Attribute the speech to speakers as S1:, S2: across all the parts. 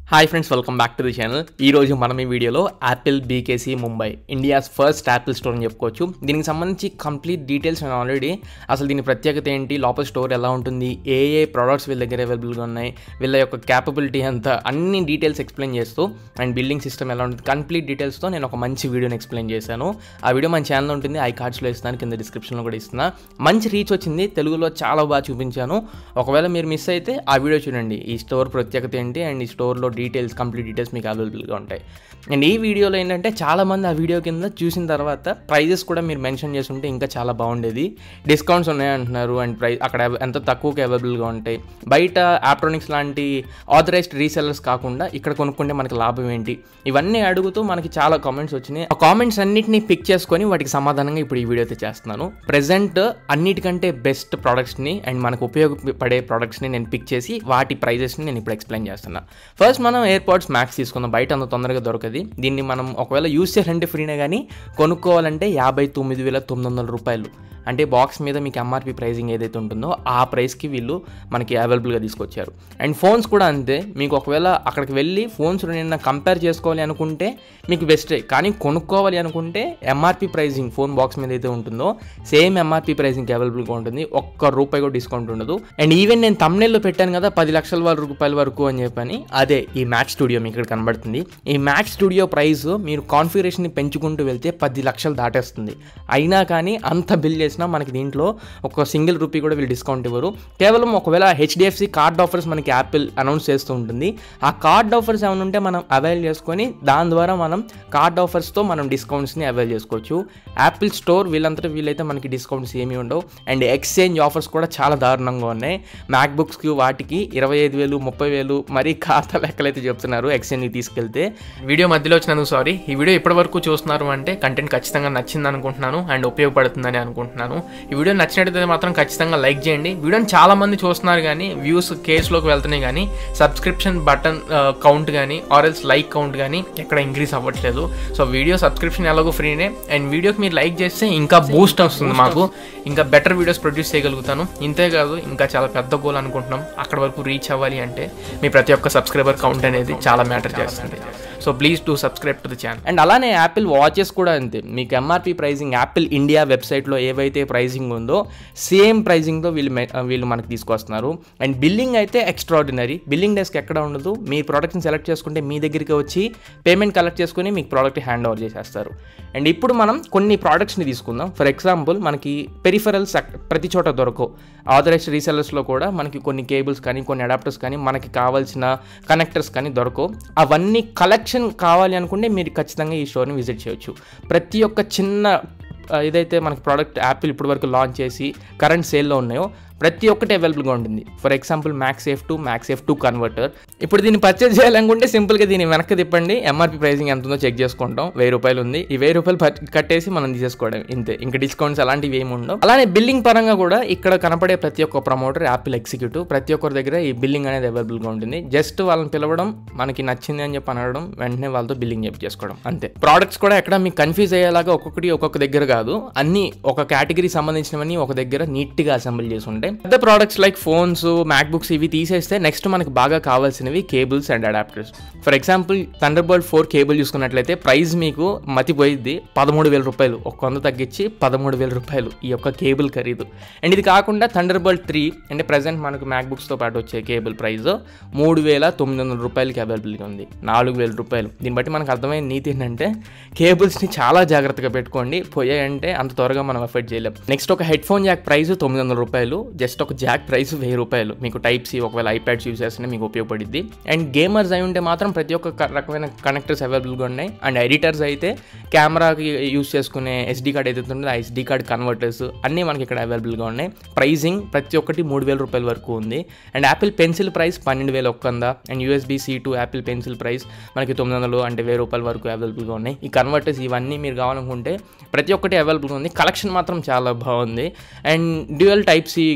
S1: hi friends welcome back to the channel ఈ రోజు మనం ఈ వీడియోలో Apple BKC Mumbai India's first Apple store అని చెప్పుకోవచ్చు దీనికి సంబంధించి కంప్లీట్ డీటెయిల్స్ నేను ఆల్రెడీ అసలు దీని ప్రత్యేకత ఏంటి లోపల స్టోర్ ఎలా ఉంటుంది ఏ ఏ ప్రోడక్ట్స్ వీళ్ళ దగ్గర అవైలబుల్గా ఉన్నాయి వీళ్ళ యొక్క క్యాపబిలిటీ ఎంత అన్ని డీటెయిల్స్ ఎక్స్ప్లెయిన్ చేస్తూ అండ్ బిల్డింగ్ సిస్టమ్ ఎలా ఉంటుంది కంప్లీట్ డీటెయిల్స్తో నేను ఒక మంచి వీడియోని ఎక్స్ప్లెయిన్ చేశాను ఆ వీడియో మన ఛానల్ ఉంటుంది ఐ కార్డ్స్లో ఇస్తాను కింద డిస్క్రిప్షన్లో కూడా ఇస్తున్నా మంచి రీచ్ వచ్చింది తెలుగులో చాలా బాగా చూపించాను ఒకవేళ మీరు మిస్ అయితే ఆ వీడియో చూడండి ఈ స్టోర్ ప్రత్యేకత ఏంటి అండ్ ఈ స్టోర్లో డీటెయిల్స్ కంప్లీట్ డీటెయిల్స్ మీకు అవైలబుల్గా ఉంటాయి అండ్ ఈ వీడియోలో ఏంటంటే చాలామంది ఆ వీడియో కింద చూసిన తర్వాత ప్రైజెస్ కూడా మీరు మెన్షన్ చేస్తుంటే ఇంకా చాలా బాగుండేది డిస్కౌంట్స్ ఉన్నాయంటున్నారు అండ్ ప్రైస్ అక్కడ ఎంత తక్కువకి అవైలబుల్గా ఉంటాయి బయట ఆప్ట్రానిక్స్ లాంటి ఆథరైజ్డ్ రీసెల్లర్స్ కాకుండా ఇక్కడ కొనుక్కుంటే మనకి లాభం ఏంటి ఇవన్నీ అడుగుతూ మనకి చాలా కామెంట్స్ వచ్చినాయి ఆ కామెంట్స్ అన్నిటిని పిక్ చేసుకొని వాటికి సమాధానంగా ఇప్పుడు ఈ వీడియో అయితే చేస్తున్నాను ప్రెసెంట్ అన్నిటికంటే బెస్ట్ ప్రోడక్ట్స్ని అండ్ మనకు ఉపయోగపడే ప్రోడక్ట్స్ని నేను పిక్ చేసి వాటి ప్రైజెస్ని నేను ఇప్పుడు ఎక్స్ప్లెయిన్ చేస్తున్నా ఫస్ట్ మనం ఎయిర్పాడ్స్ మ్యాక్స్ తీసుకుందాం బయట అంత తొందరగా దొరకదు దీన్ని మనం ఒకవేళ యూస్ చేయాలంటే ఫ్రీనే కానీ కొనుక్కోవాలంటే యాభై తొమ్మిది వేల తొమ్మిది వందల రూపాయలు అంటే బాక్స్ మీద మీకు ఎంఆర్పి ప్రైజింగ్ ఏదైతే ఉంటుందో ఆ ప్రైస్కి వీళ్ళు మనకి అవైలబుల్గా తీసుకొచ్చారు అండ్ ఫోన్స్ కూడా అంతే మీకు ఒకవేళ అక్కడికి వెళ్ళి ఫోన్స్ నిన్న కంపేర్ చేసుకోవాలి అనుకుంటే మీకు బెస్టే కానీ కొనుక్కోవాలి అనుకుంటే ఎంఆర్పి ప్రైజింగ్ ఫోన్ బాక్స్ మీద అయితే ఉంటుందో సేమ్ ఎంఆర్పి ప్రైజింగ్ అవైలబుల్గా ఉంటుంది ఒక్క రూపాయి కూడా డిస్కౌంట్ ఉండదు అండ్ ఈవెన్ నేను తమ్నెల్లో పెట్టాను కదా పది లక్షల వరకు రూపాయల వరకు అని చెప్పని అదే ఈ మ్యాక్ స్టూడియో మీకు ఇక్కడ కనబడుతుంది ఈ మ్యాక్ స్టూడియో ప్రైస్ మీరు కాన్ఫిగరేషన్ని పెంచుకుంటూ వెళ్తే పది లక్షలు దాటేస్తుంది అయినా కానీ అంత బిల్ చేసినా మనకి దీంట్లో ఒక సింగిల్ రూపీ కూడా వీళ్ళు డిస్కౌంట్ ఇవ్వరు కేవలం ఒకవేళ హెచ్డిఎఫ్సి కార్డ్ ఆఫర్స్ మనకి యాపిల్ అనౌన్స్ చేస్తూ ఉంటుంది ఆ కార్డ్ ఆఫర్స్ ఏమైనా ఉంటే మనం అవైల్ చేసుకొని దాని ద్వారా మనం కార్డ్ ఆఫర్స్తో మనం డిస్కౌంట్స్ని అవైల్ చేసుకోవచ్చు యాపిల్ స్టోర్ వీళ్ళంతటా వీళ్ళైతే మనకి డిస్కౌంట్స్ ఏమీ ఉండవు అండ్ ఎక్స్చేంజ్ ఆఫర్స్ కూడా చాలా దారుణంగా ఉన్నాయి మ్యాక్బుక్స్కి వాటికి ఇరవై ఐదు వేలు ముప్పై వేలు మరీ ఖాతా లెక్కలైతే చెప్తున్నారు ఎక్స్చేంజ్కి తీసుకెళ్తే వీడియో మధ్యలో వచ్చినందుకు సారీ ఈ వీడియో ఇప్పటి వరకు చూస్తున్నారు అంటే కంటెంట్ ఖచ్చితంగా నచ్చింది అనుకుంటున్నాను అండ్ ఉపయోగపడుతుందని అనుకుంటున్నాను ఈ వీడియో నచ్చినట్టయితే మాత్రం ఖచ్చితంగా లైక్ చేయండి వీడియోని చాలా మంది చూస్తున్నారు కానీ వ్యూస్ కేసులోకి వెళ్తున్నాయి కానీ సబ్స్క్రిప్షన్ బటన్ కౌంట్ కానీ ఆర్ఎల్స్ లైక్ కౌంట్ కానీ ఎక్కడ ఇంక్రీస్ అవ్వట్లేదు సో వీడియో సబ్స్క్రిప్షన్ ఎలాగో ఫ్రీనే అండ్ వీడియోకి మీరు లైక్ చేస్తే ఇంకా బూస్ట్ వస్తుంది మాకు ఇంకా బెటర్ వీడియోస్ ప్రొడ్యూస్ చేయగలుగుతాను ఇంతే కాదు ఇంకా చాలా పెద్ద గోల్ అనుకుంటున్నాం అక్కడ వరకు రీచ్ అవ్వాలి అంటే మీ ప్రతి ఒక్క సబ్స్క్రైబర్ కౌంట్ అనేది చాలా మ్యాటర్ చేస్తుంది so please to subscribe to the channel and అలానే యాపిల్ వాచెస్ కూడా అంతే మీకు ఎంఆర్పి ప్రైజింగ్ యాపిల్ ఇండియా వెబ్సైట్లో ఏవైతే ప్రైజింగ్ ఉందో సేమ్ ప్రైజింగ్తో వీళ్ళు మె- వీళ్ళు మనకి తీసుకొస్తున్నారు అండ్ బిల్లింగ్ అయితే ఎక్స్ట్రాడినరీ బిల్లింగ్ డెస్క్ ఎక్కడ ఉండదు మీ ప్రోడక్ట్ని సెలెక్ట్ చేసుకుంటే మీ దగ్గరికి వచ్చి పేమెంట్ కలెక్ట్ చేసుకుని మీకు ప్రోడక్ట్ హ్యాండ్ ఓవర్ చేసేస్తారు అండ్ ఇప్పుడు మనం కొన్ని ప్రోడక్ట్స్ని తీసుకుందాం ఫర్ ఎగ్జాంపుల్ మనకి పెరిఫరల్స్ ప్రతి చోట దొరకవు ఆథరైజ్డ్ రీసెలర్స్లో కూడా మనకి కొన్ని కేబుల్స్ కానీ కొన్ని అడాప్టర్స్ కానీ మనకి కావాల్సిన కనెక్టర్స్ కానీ దొరకవు అవన్నీ కలెక్షన్ కావాలి అనుకుంటే మీరు ఖచ్చితంగా ఈ స్టోర్ని విజిట్ చేయొచ్చు ప్రతి ఒక్క చిన్న ఆ, ఏదైతే మనకి ప్రోడక్ట్ యాపిల్ ఇప్పటి వరకు లాంచ్ చేసి కరెంట్ సేల్లో ఉన్నాయో ప్రతి ఒక్కటి అవైలబుల్గా ఉంటుంది for example MagSafe to MagSafe two converter ఇప్పుడు దీన్ని పర్చేజ్ చేయాలనుకుంటే సింపుల్గా దీన్ని వెనక్కి తిప్పండి ఎంఆర్పి ప్రైసింగ్ ఎంత ఉందో చెక్ చేసుకుంటాం వెయ్యి రూపాయలు ఉంది ఈ వెయ్యి రూపాయలు పట్- కట్టేసి మనం తీసేసుకోవడం ఇంతే ఇంకా డిస్కౌంట్స్ అలాంటివి ఏమి ఉండవు అలానే బిల్లింగ్ పరంగా కూడా ఇక్కడ కనపడే ప్రతి ఒక్క ప్రమోటర్ యాపిల్ ఎగ్జిక్యూటివ్ ప్రతి ఒక్కరి దగ్గర ఈ బిల్లింగ్ అనేది అవైలబుల్గా ఉంటుంది జస్ట్ వాళ్ళని పిలవడం మనకి నచ్చింది అని చెప్పి అనడం వెంటనే వాళ్ళతో బిల్లింగ్ చెప్పి చేసుకోవడం అంతే ప్రోడక్ట్స్ కూడా ఎక్కడ మీకు కన్ఫ్యూజ్ అయ్యేలాగా ఒక్కొక్కటి ఒక్కొక్క దగ్గర కాదు అన్ని ఒక కేటగిరీ సంబంధించినవన్నీ ఒక దగ్గర నీట్గా అసెంబుల్ చేసి ఉంటాయి పెద్ద ప్రోడక్ట్స్ లైక్ ఫోన్స్ మ్యాక్బుక్స్ ఇవి తీసేస్తే నెక్స్ట్ మనకి బాగా కావాల్సినవి cables and adapters for example Thunderbolt four cable చూసుకున్నట్లయితే ప్రైస్ మీకు మతిపోయిద్ది పదమూడు వేల రూపాయలు ఒక వంద తగ్గించి పదమూడు వేల రూపాయలు ఈ యొక్క కేబుల్ ఖరీదు అండ్ ఇది కాకుండా థండర్ బర్డ్ త్రీ అంటే ప్రజెంట్ మనకు మ్యాక్బుక్స్తో పాటు వచ్చే కేబుల్ ప్రైస్ మూడు వేల తొమ్మిది వందల రూపాయలకి అవైలబుల్గా ఉంది నాలుగు వేల రూపాయలు దీన్ని బట్టి మనకు అర్థమైన నీతి ఏంటంటే కేబుల్స్ని చాలా జాగ్రత్తగా పెట్టుకోండి పోయాయంటే అంత త్వరగా మనం ఎఫర్ట్ చేయలేం నెక్స్ట్ ఒక హెడ్ ఫోన్ జాక్ ప్రైస్ తొమ్మిది వందల రూపాయలు జస్ట్ ఒక జాక్ ప్రైస్ వెయ్యి రూపాయలు మీకు టైప్ సి ఒకవేళ ఐప్యాడ్స్ యూస్ చేస్తే మీకు ఉపయోగపడిద్ది అండ్ గేమర్స్ అయి ఉంటే మాత్రం ప్రతి ఒక్క క- రకమైన కనెక్టర్స్ అవైలబుల్గా ఉన్నాయి అండ్ ఎడిటర్స్ అయితే కెమెరాకి యూస్ చేసుకునే ఎస్డి కార్డ్ ఏదైతే ఉంటుందో ఆ ఎస్డి కార్డ్ కన్వర్టర్స్ అన్నీ మనకి ఇక్కడ అవైలబుల్గా ఉన్నాయి ప్రైజింగ్ ప్రతి ఒక్కటి మూడు వేల రూపాయల వరకు ఉంది అండ్ యాపిల్ పెన్సిల్ ప్రైస్ పన్నెండు వేల ఒక్కంద and USB C to Apple pencil price మనకి తొమ్మిది వందలు అంటే వెయ్యి రూపాయల వరకు అవైలబుల్గా ఉన్నాయి ఈ కన్వర్టర్స్ ఇవన్నీ మీరు కావాలనుకుంటే ప్రతి ఒక్కటి అవైలబుల్గా ఉంది కలెక్షన్ మాత్రం చాలా బాగుంది and dual type C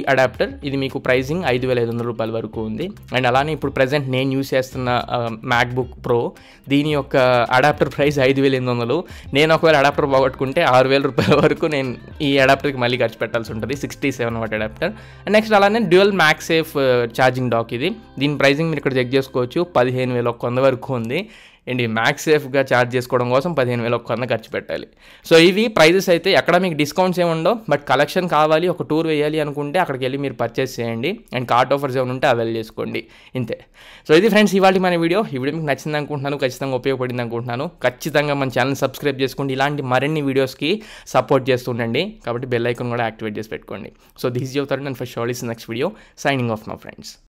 S1: adapter ఇది మీకు ప్రైజింగ్ ఐదు వేల ఐదు వందల రూపాయల వరకు ఉంది అండ్ అలానే ఇప్పుడు ప్రజెంట్ నేను యూస్ చేస్తున్న మ్యాక్బుక్ ప్రో దీని యొక్క అడాప్టర్ ప్రైస్ ఐదు వేల ఎనిమిది వందలు నేను ఒకవేళ అడాప్టర్ పోగొట్టుకుంటే ఆరు వేల రూపాయల వరకు నేను ఈ అడాప్టర్కి మళ్ళీ ఖర్చు పెట్టాల్సి ఉంటుంది sixty seven watt adapter and next అలానే dual MagSafe charging dock ఇది దీని ప్రైజింగ్ మీరు ఇక్కడ చెక్ చేసుకోవచ్చు పదిహేను వేల ఒక వంద వరకు ఉంది అండ్ ఈ మ్యాక్స్ సేఫ్గా ఛార్జ్ చేసుకోవడం కోసం పదిహేను వేల ఒక వంద ఖర్చు పెట్టాలి సో ఇవి ప్రైజెస్ అయితే ఎక్కడ మీకు డిస్కౌంట్స్ ఏమి ఉండవు బట్ కలెక్షన్ కావాలి ఒక టూర్ వేయాలి అనుకుంటే అక్కడికి వెళ్ళి మీరు పర్చేస్ చేయండి అండ్ కార్ట్ ఆఫర్స్ ఏమైనా ఉంటే అవైల్ చేసుకోండి ఇంతే సో ఇది ఫ్రెండ్స్ ఇవాళ మన వీడియో ఈ వీడియో మీకు నచ్చింది అనుకుంటున్నాను ఖచ్చితంగా ఉపయోగపడింది అనుకుంటున్నాను ఖచ్చితంగా మన ఛానల్ సబ్స్క్రైబ్ చేసుకోండి ఇలాంటి మరిన్ని వీడియోస్కి సపోర్ట్ చేస్తుండండి కాబట్టి బెల్ ఐకాన్ కూడా యాక్టివేట్ చేసి పెట్టుకోండి సో దిస్ చెప్తారు నేను first short is next video signing off my friends